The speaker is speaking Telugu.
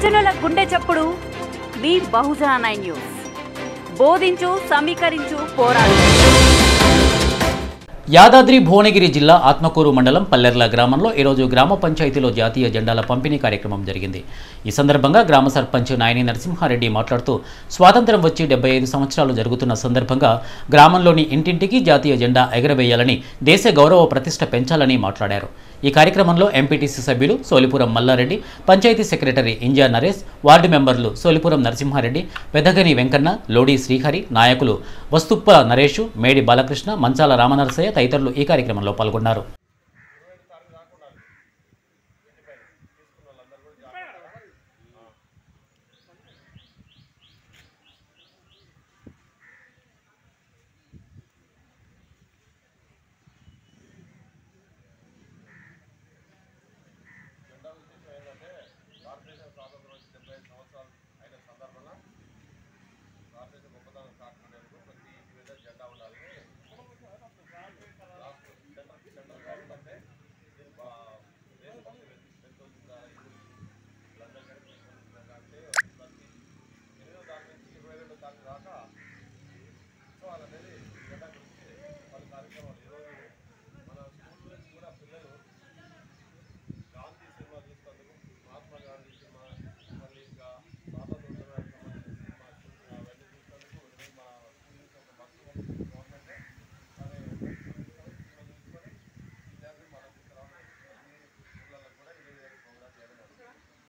బహుజనుల గుండె చప్పుడు మీ బహుజన నైన్ న్యూస్ బోధించు సమీకరించు పోరాడు యాదాద్రి భువనగిరి జిల్లా ఆత్మకూరు మండలం పల్లెర్ల గ్రామంలో ఈరోజు గ్రామ పంచాయతీలో జాతీయ జెండాల పంపిణీ కార్యక్రమం జరిగింది ఈ సందర్భంగా గ్రామ సర్పంచ్ నాయని నరసింహారెడ్డి మాట్లాడుతూ స్వాతంత్రం వచ్చి డెబ్బై ఐదు సంవత్సరాలు జరుగుతున్న సందర్భంగా గ్రామంలోని ఇంటింటికి జాతీయ జెండా ఎగరవేయాలని దేశ గౌరవ ప్రతిష్ట పెంచాలని మాట్లాడారు ఈ కార్యక్రమంలో ఎంపీటీసీ సభ్యులు సోలిపురం మల్లారెడ్డి పంచాయతీ సెక్రటరీ ఇంజా నరేష్ వార్డు మెంబర్లు సోలిపురం నరసింహారెడ్డి పెద్దగని వెంకన్న లోడి శ్రీహరి నాయకులు వస్తుప్ప నరేషు మేడి బాలకృష్ణ మంచాల రామనరసయ్య తదితరులు ఈ కార్యక్రమంలో పాల్గొన్నారు సో అనేది జెండా గురించి వాళ్ళ కార్యక్రమాలు